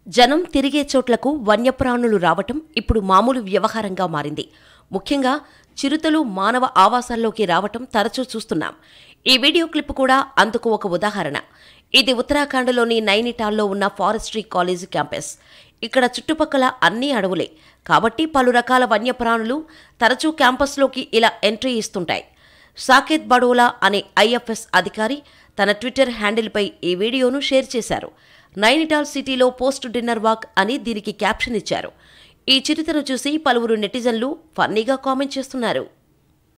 జనం తిరిగే చోట్లకు వన్యప్రాణులు రావటం ఇప్పుడు మామూలు వ్యవహారంగా మారింది ముఖ్యంగా చిరుతలు మానవ ఆవాసాల్లోకి రావటం తరచూ చూస్తున్నాం ఈ వీడియో క్లిప్ కూడా అందుకు ఒక ఉదాహరణ ఇది ఉత్తరాఖండ్లోని నైనిటాల్లో ఉన్న ఫారెస్ట్రీ కాలేజ్ క్యాంపస్ ఇక్కడ చుట్టుపక్కల అన్ని అడవులే కాబట్టి పలు రకాల వన్యప్రాణులు తరచూ క్యాంపస్లోకి ఇలా ఎంట్రీ ఇస్తుంటాయి సాకేత్ బడోలా అనే ఐఎఫ్ఎస్ అధికారి తన ట్విట్టర్ హ్యాండిల్పై ఈ వీడియోను షేర్ చేశారు నైనిటాల్ సిటీలో పోస్ట్ డిన్నర్ వాక్ అని దీనికి క్యాప్షన్ ఇచ్చారు ఈ చిరుతను చూసి పలువురు నెటిజన్లు ఫన్నీగా కామెంట్ చేస్తున్నారు